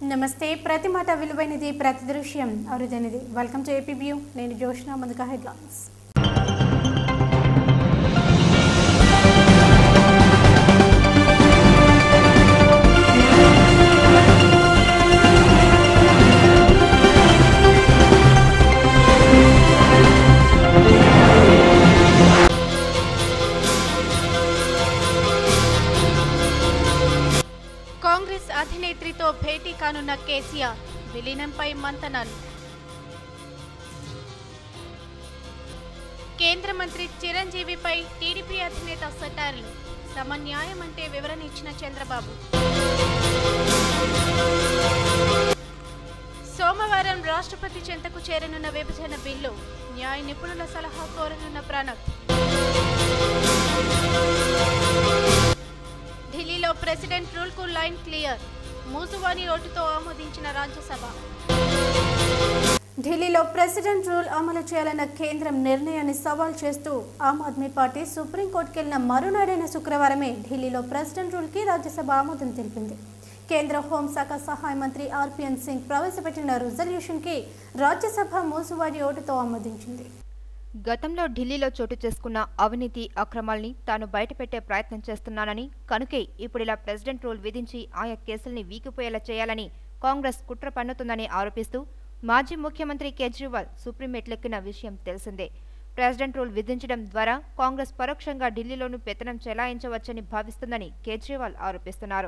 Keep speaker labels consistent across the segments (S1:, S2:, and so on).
S1: నమస్తే ప్రతి మాట విలువైనది ప్రతి దృశ్యం అరుదైనది వెల్కమ్ టు ఏపీ వ్యూ నేను జోష్న ముందుగా హెడ్లైన్స్
S2: కాంగ్రెస్ అధినేత్రితో భేటీ కానున్న కేసీఆర్ విలీనంపై మంతనాలు కేంద్ర మంత్రి చిరంజీవిపై టీడీపీ అధినేత సెటార్లు సమన్యాయం అంటే వివరణ ఇచ్చిన చంద్రబాబు సోమవారం రాష్ట్రపతి చెంతకు చేరనున్న విభజన బిల్లు న్యాయ నిపుణుల సలహా కోరనున్న ప్రణబ్ ఢిల్లీలో ప్రెసిడెంట్ రూల్ కు లైన్ క్లియర్ మూసువాని ఓటుతో ఆమోదించిన రాజ్యసభ
S1: ఢిల్లీలో ప్రెసిడెంట్ రూల్ అమలు చేయాలన్న కేంద్రం నిర్ణయాన్ని సవాల్ చేస్తూ ఆమ్ ఆద్మీ పార్టీ సుప్రీంకోర్టుకెళ్లిన మరునాడైన శుక్రవారమే ఢిల్లీలో ప్రెసిడెంట్ రూల్కి రాజ్యసభ ఆమోదం తెలిపింది కేంద్ర హోంశాఖ సహాయ మంత్రి ఆర్పిఎన్ సింగ్ ప్రవేశపెట్టిన రిజల్యూషన్కి రాజ్యసభ మూసువాడి ఓటుతో ఆమోదించింది
S3: గతంలో ఢిల్లీలో చోటు చేసుకున్న అవినీతి అక్రమాల్ని తాను బయటపెట్టే ప్రయత్నం చేస్తున్నానని కనుకే ఇప్పుడిలా ప్రెసిడెంట్ రూల్ విధించి ఆయా కేసుల్ని వీగిపోయేలా చేయాలని కాంగ్రెస్ కుట్ర పన్నుతుందని ఆరోపిస్తూ మాజీ ముఖ్యమంత్రి కేజ్రీవాల్ సుప్రీం మెట్లెక్కిన విషయం తెలిసిందే ప్రెసిడెంట్ రూల్ విధించడం ద్వారా కాంగ్రెస్ పరోక్షంగా ఢిల్లీలోనూ పెత్తనం చెలాయించవచ్చని భావిస్తుందని కేజ్రీవాల్ ఆరోపిస్తున్నారు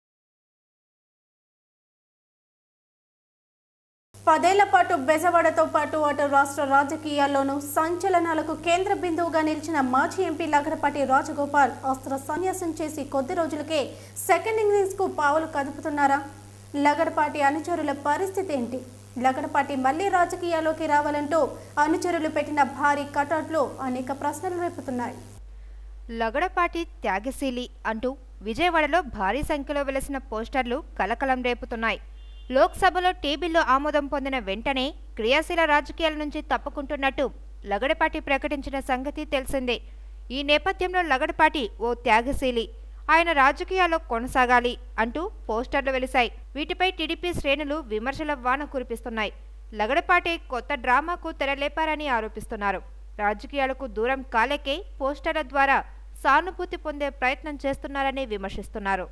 S1: పదేళ్ల పాటు బెజవాడతో పాటు అటు రాష్ట్ర రాజకీయాల్లోనూ సంచలనాలకు కేంద్ర బిందువుగా నిలిచిన మాజీ ఎంపీ లగడపాటి రాజగోపాల్ అస్త్ర సన్యాసం చేసి కొద్ది రోజులకే సెకండ్ ఇన్నింగ్స్ కు పావులు కదుపుతున్నారా లగడపాటి అనుచరుల పరిస్థితి ఏంటి లగడపాటి మళ్లీ రాజకీయాల్లోకి రావాలంటూ అనుచరులు పెట్టిన భారీ కటౌట్లు అనేక ప్రశ్నలు రేపుతున్నాయి
S3: లగడపాటి త్యాగశీలి అంటూ విజయవాడలో భారీ సంఖ్యలో వెలసిన పోస్టర్లు కలకలం రేపుతున్నాయి లోక్సభలో టీబీల్లో ఆమోదం పొందిన వెంటనే క్రియాశీల రాజకీయాల నుంచి తప్పుకుంటున్నట్టు లగడపాటి ప్రకటించిన సంగతి తెలిసిందే ఈ నేపథ్యంలో లగడపాటి ఓ త్యాగశీలి ఆయన రాజకీయాల్లో కొనసాగాలి అంటూ పోస్టర్లు వెలిశాయి వీటిపై టీడీపీ శ్రేణులు విమర్శల వాన కురిపిస్తున్నాయి లగడపాటి కొత్త డ్రామాకు తెరలేపారని ఆరోపిస్తున్నారు రాజకీయాలకు దూరం కాలేకే పోస్టర్ల ద్వారా సానుభూతి పొందే ప్రయత్నం చేస్తున్నారని విమర్శిస్తున్నారు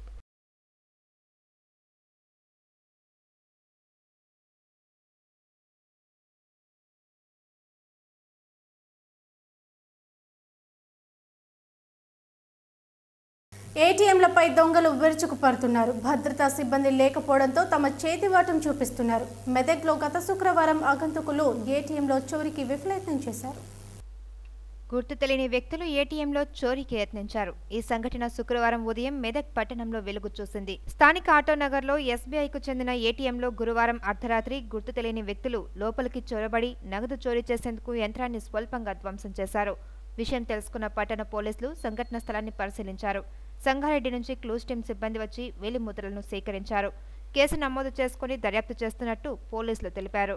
S1: ఏటీఎంలపై దొంగలు విరుచుకుపడుతున్నారు భద్రతా సిబ్బంది లేకపోవడంతో తమ చేతివాటం చూపిస్తున్నారు మెదక్లో గత శుక్రవారం ఆగంతుకులు ఏటీఎంలో చోరీకి విఫలయత్నం చేశారు
S3: గుర్తు తెలియని వ్యక్తులు ఏటీఎంలో చోరీకి యత్నించారు ఈ సంఘటన శుక్రవారం ఉదయం మెదక్ పట్టణంలో వెలుగు చూసింది స్థానిక ఆటోనగర్లో ఎస్బీఐకు చెందిన ఏటీఎంలో గురువారం అర్ధరాత్రి గుర్తు తెలియని వ్యక్తులు లోపలికి చొరబడి నగదు చోరీ చేసేందుకు యంత్రాన్ని స్వల్పంగా ధ్వంసం చేశారు విషయం తెలుసుకున్న పట్టణ పోలీసులు సంఘటన స్థలాన్ని పరిశీలించారు సంగారెడ్డి నుంచి క్లూస్ టీం సిబ్బంది వచ్చి వేలిముద్రలను సేకరించారు కేసు నమోదు చేసుకుని దర్యాప్తు చేస్తున్నట్టు పోలీసులు తెలిపారు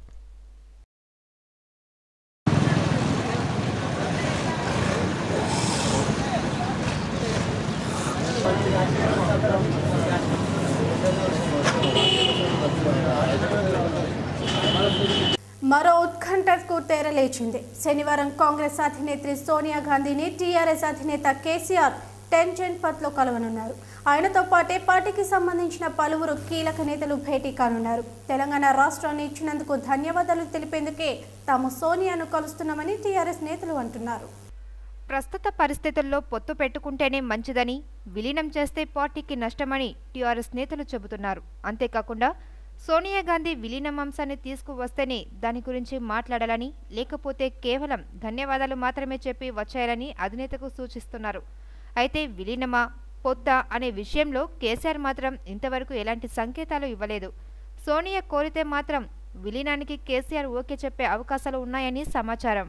S1: మరో ఉత్కంఠకు తెరలేచింది శనివారం కాంగ్రెస్ అధినేత్రి సోనియా గాంధీని టీఆర్ఎస్ అధినేత కేసీఆర్ టెన్షన్ పత్లో కలవనున్నారు ఆయనతో పాటే పార్టీకి సంబంధించిన పలువురు కీలక నేతలు భేటీ కానున్నారు తెలంగాణ రాష్ట్రాన్ని ఇచ్చినందుకు ధన్యవాదాలు తెలిపేందుకే తాము సోనియాను కలుస్తున్నామని టీఆర్ఎస్ నేతలు అంటున్నారు
S3: ప్రస్తుత పరిస్థితుల్లో పొత్తు పెట్టుకుంటేనే మంచిదని విలీనం చేస్తే పార్టీకి నష్టమని టీఆర్ఎస్ నేతలు చెబుతున్నారు అంతేకాకుండా సోనియా గాంధీ విలీనం అంశాన్ని తీసుకువస్తేనే దాని గురించి మాట్లాడాలని లేకపోతే కేవలం ధన్యవాదాలు మాత్రమే చెప్పి వచ్చాయాలని అధినేతకు సూచిస్తున్నారు అయితే విలీనమా పొత్త అనే విషయంలో కేసీఆర్ మాత్రం ఇంతవరకు ఎలాంటి సంకేతాలు ఇవ్వలేదు సోనియా కోరితే మాత్రం విలీనానికి కేసీఆర్ ఓకే చెప్పే అవకాశాలు ఉన్నాయని సమాచారం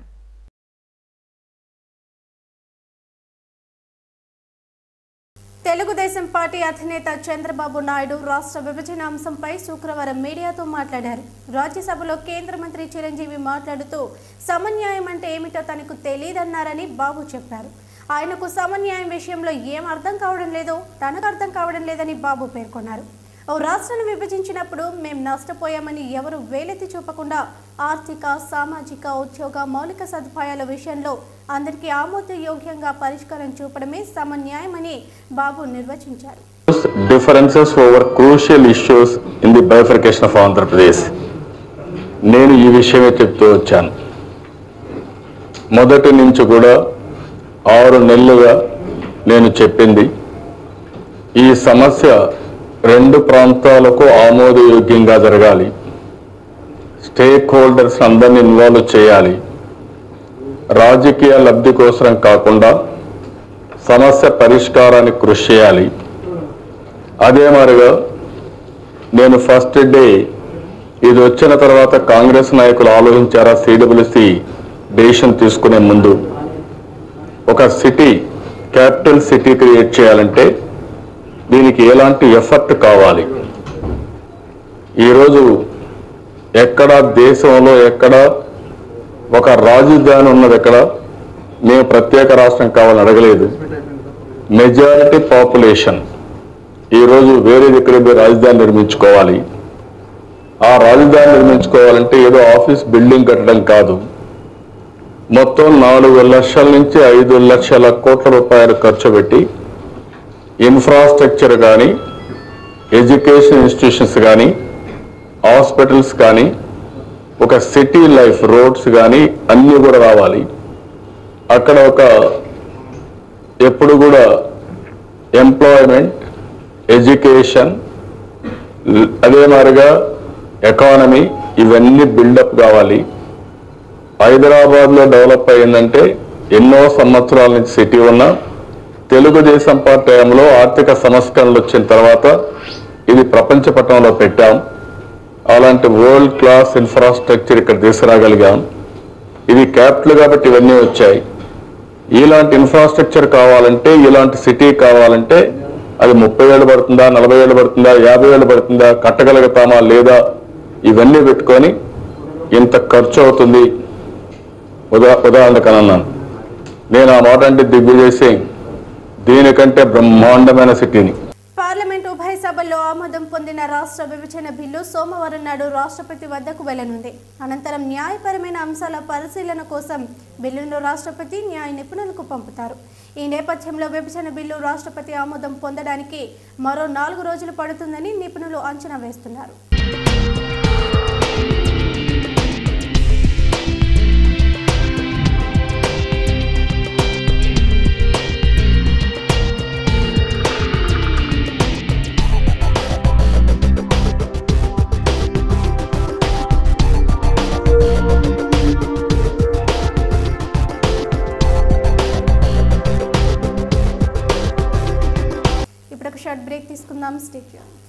S1: తెలుగుదేశం పార్టీ అధినేత చంద్రబాబు నాయుడు రాష్ట్ర విభజన అంశంపై శుక్రవారం మీడియాతో మాట్లాడారు రాజ్యసభలో కేంద్ర మంత్రి చిరంజీవి మాట్లాడుతూ సమన్యాయం అంటే ఏమిటో తనకు తెలియదన్నారని బాబు చెప్పారు ఆయనకు సమన్యాయం విషయంలో ఏం అర్థం కావడం లేదో తనకు అర్థం కావడం లేదని బాబు పేర్కొన్నారు ఓ రాష్ట్రాన్ని విభజించినప్పుడు మేము నష్టపోయామని ఎవరు వేలెత్తి చూపకుండా ఆర్థిక సామాజిక ఉద్యోగ మౌలిక సదుపాయాల విషయంలో అందరికీ ఆమోదయోగ్యంగా పరిష్కారం చూపడమే సమన్యాయమని బాబు నిర్వచించారు
S4: differences over crucial issues in the bifurcation of Andhra Pradesh నేను ఈ విషయమే చెప్తూ వచ్చాను మొదటి నుంచి కూడా ఆరు నెలలుగా నేను చెప్పింది ఈ సమస్య రెండు ప్రాంతాలకు ఆమోదయోగ్యంగా జరగాలి స్టేక్ హోల్డర్స్ అందరిని ఇన్వాల్వ్ చేయాలి రాజకీయ లబ్ధి కోసం కాకుండా సమస్య పరిష్కారానికి కృషి చేయాలి అదే మాదిరిగా నేను ఫస్ట్ డే ఇది వచ్చిన తర్వాత కాంగ్రెస్ నాయకులు ఆలోచించారా సిడబ్ల్యూసి డెసిషన్ తీసుకునే ముందు ఒక సిటీ క్యాపిటల్ సిటీ క్రియేట్ చేయాలంటే దీనికి ఎలాంటి ఎఫర్ట్ కావాలి ఈరోజు ఎక్కడ దేశంలో ఎక్కడ ఒక రాజధాని ఉన్నది ఎక్కడ మేము ప్రత్యేక రాష్ట్రం కావాలని అడగలేదు మెజారిటీ పాపులేషన్ ఈరోజు వేరే దగ్గర పోయి రాజధాని నిర్మించుకోవాలి ఆ రాజధాని నిర్మించుకోవాలంటే ఏదో ఆఫీస్ బిల్డింగ్ కట్టడం కాదు మొత్తం నాలుగు లక్షల నుంచి ఐదు లక్షల కోట్ల రూపాయలు ఖర్చు పెట్టి ఇన్ఫ్రాస్ట్రక్చర్ కానీ ఎడ్యుకేషన్ ఇన్స్టిట్యూషన్స్ కానీ హాస్పిటల్స్ కానీ ఒక సిటీ లైఫ్ రోడ్స్ కానీ అన్నీ కూడా రావాలి అక్కడ ఒక ఎప్పుడు కూడా ఎంప్లాయ్మెంట్ ఎడ్యుకేషన్ అదే మాదిరిగా ఎకానమీ ఇవన్నీ బిల్డప్ కావాలి హైదరాబాద్లో డెవలప్ అయిందంటే ఎన్నో సంవత్సరాల నుంచి సిటీ ఉన్న తెలుగుదేశం పార్టీ టైంలో ఆర్థిక సంస్కరణలు వచ్చిన తర్వాత ఇది ప్రపంచ పట్టణంలో పెట్టాం అలాంటి వరల్డ్ క్లాస్ ఇన్ఫ్రాస్ట్రక్చర్ ఇక్కడ తీసుకురాగలిగాం ఇది క్యాపిటల్ కాబట్టి ఇవన్నీ వచ్చాయి ఇలాంటి ఇన్ఫ్రాస్ట్రక్చర్ కావాలంటే ఇలాంటి సిటీ కావాలంటే అది ముప్పై ఏళ్ళు పడుతుందా నలభై ఏళ్ళు పడుతుందా యాభై ఏళ్ళు పడుతుందా కట్టగలుగుతామా లేదా ఇవన్నీ పెట్టుకొని ఇంత ఖర్చు అవుతుంది ఉదా ఉదాహరణకు అన్నాను నేను ఆ మాట అంటే దిగ్విజయ్ సింగ్ దీనికంటే బ్రహ్మాండమైన సిటీని
S1: పార్లమెంట్ ఉభయ సభల్లో ఆమోదం పొందిన రాష్ట్ర విభజన బిల్లు సోమవారం నాడు రాష్ట్రపతి వద్దకు వెళ్లనుంది అనంతరం న్యాయపరమైన అంశాల పరిశీలన కోసం బిల్లును రాష్ట్రపతి న్యాయ నిపుణులకు పంపుతారు ఈ నేపథ్యంలో విభజన బిల్లు రాష్ట్రపతి ఆమోదం పొందడానికి మరో నాలుగు రోజులు పడుతుందని నిపుణులు అంచనా వేస్తున్నారు ఇప్పుడు ఒక షార్ట్ బ్రేక్ తీసుకుందాం స్టేట్